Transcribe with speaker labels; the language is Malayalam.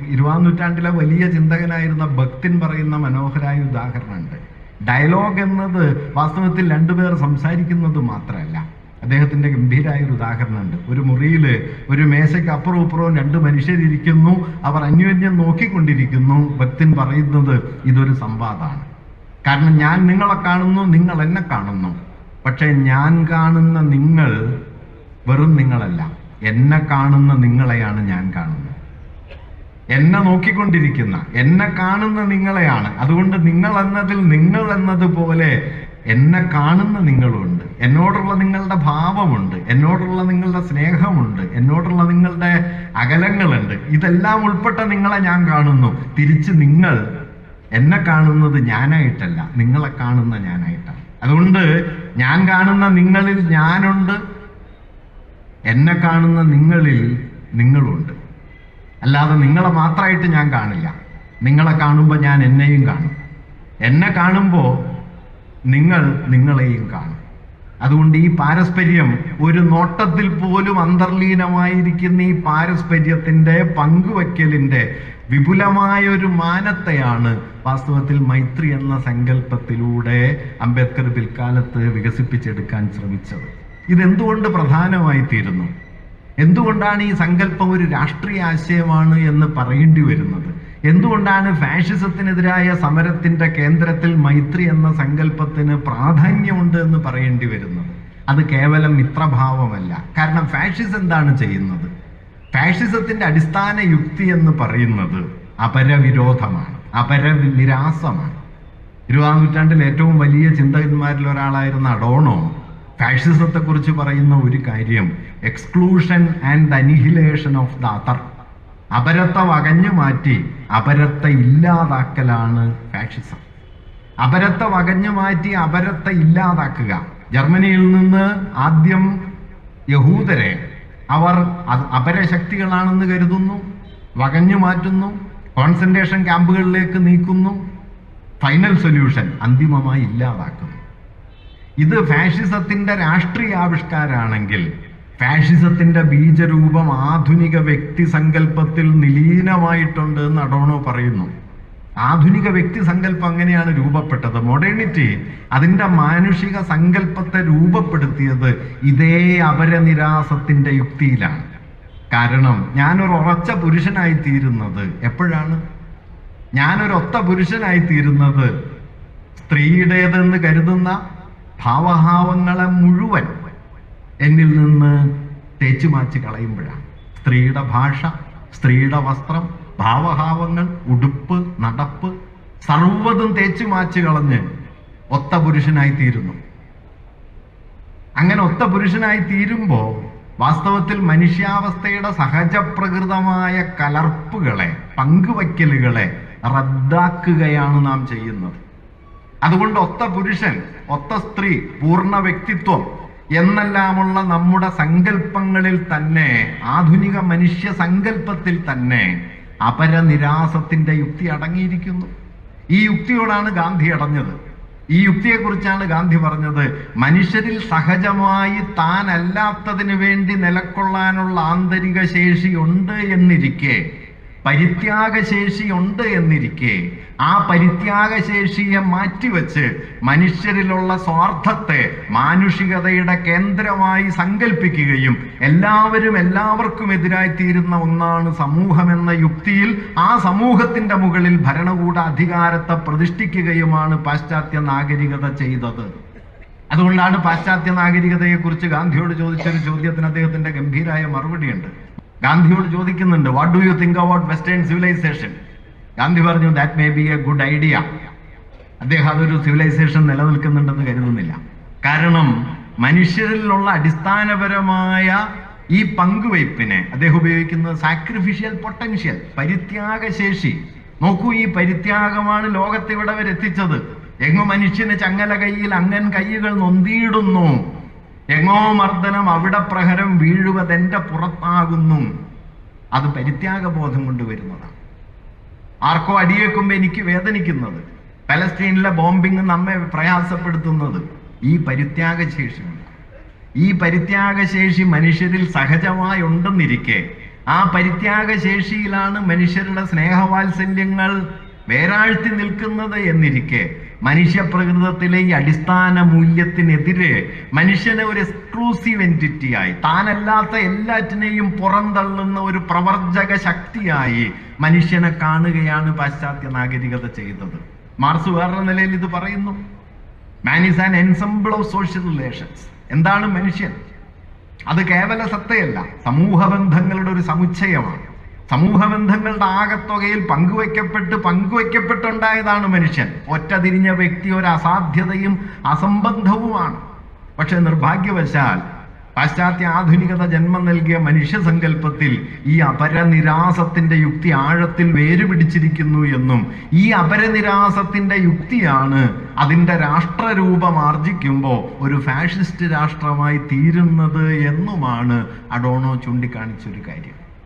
Speaker 1: ഇരുപതാം നൂറ്റാണ്ടിലെ വലിയ ചിന്തകനായിരുന്ന ഭക്തിൻ പറയുന്ന മനോഹരായ ഉദാഹരണമുണ്ട് ഡയലോഗ് എന്നത് വാസ്തവത്തിൽ രണ്ടുപേർ സംസാരിക്കുന്നത് മാത്രമല്ല അദ്ദേഹത്തിന്റെ ഗംഭീരായ ഒരു ഉദാഹരണമുണ്ട് ഒരു മുറിയിൽ ഒരു മേശയ്ക്ക് അപ്പുറവും ഇപ്പുറവും രണ്ട് മനുഷ്യരിയ്ക്കുന്നു അവർ അന്യോന്യം നോക്കിക്കൊണ്ടിരിക്കുന്നു ഭക്തിൻ പറയുന്നത് ഇതൊരു സംവാദമാണ് കാരണം ഞാൻ നിങ്ങളെ കാണുന്നു നിങ്ങൾ എന്നെ കാണുന്നു പക്ഷേ ഞാൻ കാണുന്ന നിങ്ങൾ വെറും നിങ്ങളല്ല എന്നെ കാണുന്ന നിങ്ങളെയാണ് ഞാൻ കാണുന്നത് എന്നെ നോക്കിക്കൊണ്ടിരിക്കുന്ന എന്നെ കാണുന്ന നിങ്ങളെയാണ് അതുകൊണ്ട് നിങ്ങൾ എന്നതിൽ നിങ്ങൾ എന്നതുപോലെ എന്നെ കാണുന്ന നിങ്ങളുണ്ട് എന്നോടുള്ള നിങ്ങളുടെ ഭാവമുണ്ട് എന്നോടുള്ള നിങ്ങളുടെ സ്നേഹമുണ്ട് എന്നോടുള്ള നിങ്ങളുടെ അകലങ്ങളുണ്ട് ഇതെല്ലാം ഉൾപ്പെട്ട നിങ്ങളെ ഞാൻ കാണുന്നു തിരിച്ച് നിങ്ങൾ എന്നെ കാണുന്നത് ഞാനായിട്ടല്ല നിങ്ങളെ കാണുന്ന ഞാനായിട്ടാണ് അതുകൊണ്ട് ഞാൻ കാണുന്ന നിങ്ങളിൽ ഞാനുണ്ട് എന്നെ കാണുന്ന നിങ്ങളിൽ നിങ്ങളുണ്ട് അല്ലാതെ നിങ്ങളെ മാത്രമായിട്ട് ഞാൻ കാണില്ല നിങ്ങളെ കാണുമ്പോൾ ഞാൻ എന്നെയും കാണും എന്നെ കാണുമ്പോൾ നിങ്ങൾ നിങ്ങളെയും കാണും അതുകൊണ്ട് ഈ പാരസ്പര്യം ഒരു നോട്ടത്തിൽ പോലും അന്തർലീനമായിരിക്കുന്ന ഈ പാരസ്പര്യത്തിന്റെ പങ്കുവയ്ക്കലിന്റെ വിപുലമായ ഒരു മാനത്തെയാണ് വാസ്തവത്തിൽ മൈത്രി എന്ന സങ്കല്പത്തിലൂടെ അംബേദ്കർ പിൽക്കാലത്ത് വികസിപ്പിച്ചെടുക്കാൻ ശ്രമിച്ചത് ഇതെന്തുകൊണ്ട് പ്രധാനമായി തീരുന്നു എന്തുകൊണ്ടാണ് ഈ സങ്കല്പം ഒരു രാഷ്ട്രീയ ആശയമാണ് എന്ന് പറയേണ്ടി വരുന്നത് എന്തുകൊണ്ടാണ് ഫാഷിസത്തിനെതിരായ സമരത്തിന്റെ കേന്ദ്രത്തിൽ മൈത്രി എന്ന സങ്കല്പത്തിന് പ്രാധാന്യമുണ്ട് എന്ന് പറയേണ്ടി വരുന്നത് അത് കേവലം മിത്രഭാവമല്ല കാരണം ഫാഷിസം എന്താണ് ചെയ്യുന്നത് ഫാഷിസത്തിന്റെ അടിസ്ഥാന യുക്തി എന്ന് പറയുന്നത് അപരവിരോധമാണ് അപരനിരാസമാണ് ഇരുപതാം നൂറ്റാണ്ടിൽ ഏറ്റവും വലിയ ചിന്തകന്മാരിൽ ഒരാളായിരുന്ന അഡോണോ ഫാഷിസത്തെ കുറിച്ച് പറയുന്ന ഒരു കാര്യം exclusion and annihilation of the other അപരത്തെ വകഞ്ഞു മാറ്റി അപരത്തെ ഇല്ലാതാക്കലാണ് ഫാഷിസം അപരത്തെ വകഞ്ഞു മാറ്റി അപരത്തെ ഇല്ലാതാക്കുക ജർമ്മനിയിൽ നിന്ന് ആദ്യം യഹൂദരെ അവർ അത് അപരശക്തികളാണെന്ന് കരുതുന്നു വകഞ്ഞു മാറ്റുന്നു കോൺസെൻട്രേഷൻ ക്യാമ്പുകളിലേക്ക് നീക്കുന്നു ഫൈനൽ സൊല്യൂഷൻ അന്തിമമായി ഇല്ലാതാക്കുന്നു ഇത് ഫാഷിസത്തിന്റെ രാഷ്ട്രീയ ആവിഷ്കാരാണെങ്കിൽ ഫാഷിസത്തിന്റെ ബീജരൂപം ആധുനിക വ്യക്തി സങ്കല്പത്തിൽ നിലീനമായിട്ടുണ്ട് എന്ന് അഡോണോ പറയുന്നു ആധുനിക വ്യക്തി സങ്കല്പം അങ്ങനെയാണ് രൂപപ്പെട്ടത് മോഡേണിറ്റി അതിന്റെ മാനുഷിക സങ്കല്പത്തെ രൂപപ്പെടുത്തിയത് ഇതേ അപരനിരാസത്തിന്റെ യുക്തിയിലാണ് കാരണം ഞാനൊരു ഉറച്ച പുരുഷനായി തീരുന്നത് എപ്പോഴാണ് ഞാനൊരു ഒത്ത പുരുഷനായി തീരുന്നത് സ്ത്രീയുടേതെന്ന് കരുതുന്ന ഭാവഭാവങ്ങളെ മുഴുവൻ എന്നിൽ നിന്ന് തേച്ചു മാച്ച് കളയുമ്പോഴാണ് സ്ത്രീയുടെ ഭാഷ സ്ത്രീയുടെ വസ്ത്രം ഭാവഭാവങ്ങൾ ഉടുപ്പ് നടപ്പ് സർവ്വതും തേച്ചു മാച്ച് കളഞ്ഞ് ഒത്ത പുരുഷനായി തീരുന്നു അങ്ങനെ ഒത്ത പുരുഷനായി തീരുമ്പോൾ വാസ്തവത്തിൽ മനുഷ്യാവസ്ഥയുടെ സഹജപ്രകൃതമായ കലർപ്പുകളെ പങ്കുവയ്ക്കലുകളെ റദ്ദാക്കുകയാണ് നാം ചെയ്യുന്നത് അതുകൊണ്ട് ഒത്ത പുരുഷൻ ഒത്ത സ്ത്രീ പൂർണ്ണ വ്യക്തിത്വം എന്നെല്ലാമുള്ള നമ്മുടെ സങ്കല്പങ്ങളിൽ തന്നെ ആധുനിക മനുഷ്യ സങ്കല്പത്തിൽ തന്നെ അപരനിരാസത്തിന്റെ യുക്തി അടങ്ങിയിരിക്കുന്നു ഈ യുക്തിയോടാണ് ഗാന്ധി അടഞ്ഞത് ഈ യുക്തിയെക്കുറിച്ചാണ് ഗാന്ധി പറഞ്ഞത് മനുഷ്യരിൽ സഹജമായി താൻ അല്ലാത്തതിനു വേണ്ടി നിലക്കൊള്ളാനുള്ള ആന്തരിക ശേഷി ഉണ്ട് എന്നിരിക്കെ പരിത്യാഗശേഷി ഉണ്ട് എന്നിരിക്കെ ആ പരിത്യാഗശേഷിയെ മാറ്റിവെച്ച് മനുഷ്യരിലുള്ള സ്വാർത്ഥത്തെ മാനുഷികതയുടെ കേന്ദ്രമായി സങ്കല്പിക്കുകയും എല്ലാവരും എല്ലാവർക്കും എതിരായി തീരുന്ന ഒന്നാണ് സമൂഹം എന്ന യുക്തിയിൽ ആ സമൂഹത്തിന്റെ മുകളിൽ ഭരണകൂട അധികാരത്തെ പ്രതിഷ്ഠിക്കുകയുമാണ് പാശ്ചാത്യ നാഗരികത ചെയ്തത് അതുകൊണ്ടാണ് പാശ്ചാത്യ നാഗരികതയെക്കുറിച്ച് ഗാന്ധിയോട് ചോദിച്ചൊരു ചോദ്യത്തിന് അദ്ദേഹത്തിന്റെ ഗംഭീരായ മറുപടിയുണ്ട് ഗാന്ധിയോട് ചോദിക്കുന്നുണ്ട് what do you think about western civilization Gandhi പറഞ്ഞു that may be a good idea അദ്ദേഹം അതൊരു സിവിലൈസേഷൻ നിലനിൽക്കുന്നുണ്ടെന്ന് കരുതുന്നില്ല കാരണം മനുഷ്യരിലുള്ള അടിസ്ഥാനപരമായ ഈ പങ്കുവയ്പ്പിനെ അദ്ദേഹം ഉപയോഗിക്കുന്നത് സാക്രിഫിഷ്യൽ പൊട്ടൻഷ്യൽ പരിത്യാഗശേഷി നോക്കൂ ഈ പരിത്യാഗമാണ് ലോകത്തെ ഇവിടെ വരെ എത്തിച്ചത് എങ്ങോ മനുഷ്യന് ചങ്ങല കയ്യിൽ അങ്ങൻ കൈകൾ നൊന്തിയിടുന്നു എങ്ങോ മർദ്ദനം അവിടെ പ്രഹരം വീഴുവതെന്റെ പുറത്താകുന്നു അത് പരിത്യാഗബോധം കൊണ്ട് വരുന്നതാണ് ആർക്കോ അടിയേക്കുമ്പോൾ എനിക്ക് വേദനിക്കുന്നത് പലസ്തീനിലെ ബോംബിംഗ് നമ്മെ പ്രയാസപ്പെടുത്തുന്നത് ഈ പരിത്യാഗശേഷിയുണ്ട് ഈ പരിത്യാഗശേഷി മനുഷ്യരിൽ സഹജമായി ഉണ്ടെന്നിരിക്കെ ആ പരിത്യാഗശേഷിയിലാണ് മനുഷ്യരുടെ സ്നേഹവാത്സല്യങ്ങൾ വേരാഴ്ത്തി നിൽക്കുന്നത് എന്നിരിക്കെ മനുഷ്യപ്രകൃതത്തിലെ ഈ അടിസ്ഥാന മൂല്യത്തിനെതിരെ മനുഷ്യനെ ഒരു എക്സ്ക്ലൂസീവ് എൻറ്റിറ്റിയായി താനല്ലാത്ത എല്ലാറ്റിനെയും പുറന്തള്ളുന്ന ഒരു പ്രവർജക ശക്തിയായി മനുഷ്യനെ കാണുകയാണ് പാശ്ചാത്യ നാഗരികത ചെയ്തത് മാർസ് വേറൊരു നിലയിൽ ഇത് പറയുന്നു man is an ensemble of social relations എന്താണ് മനുഷ്യൻ അത് കേവല സത്തയല്ല സമൂഹ ബന്ധങ്ങളുടെ ഒരു സമുച്ചയമാണ് സമൂഹ ബന്ധങ്ങളുടെ ആകത്തുകയിൽ പങ്കുവയ്ക്കപ്പെട്ട് പങ്കുവയ്ക്കപ്പെട്ടുണ്ടായതാണ് മനുഷ്യൻ ഒറ്റ തിരിഞ്ഞ വ്യക്തി ഒരു അസാധ്യതയും അസംബന്ധവുമാണ് പക്ഷെ നിർഭാഗ്യവശാൽ പാശ്ചാത്യ ആധുനികത ജന്മം നൽകിയ മനുഷ്യ സങ്കല്പത്തിൽ ഈ അപരനിരാസത്തിന്റെ യുക്തി ആഴത്തിൽ വേരുപിടിച്ചിരിക്കുന്നു എന്നും ഈ അപരനിരാസത്തിന്റെ യുക്തിയാണ് അതിൻ്റെ രാഷ്ട്രരൂപം ആർജിക്കുമ്പോൾ ഒരു ഫാഷിസ്റ്റ് രാഷ്ട്രമായി തീരുന്നത് എന്നുമാണ് അഡോണോ ചൂണ്ടിക്കാണിച്ചൊരു കാര്യം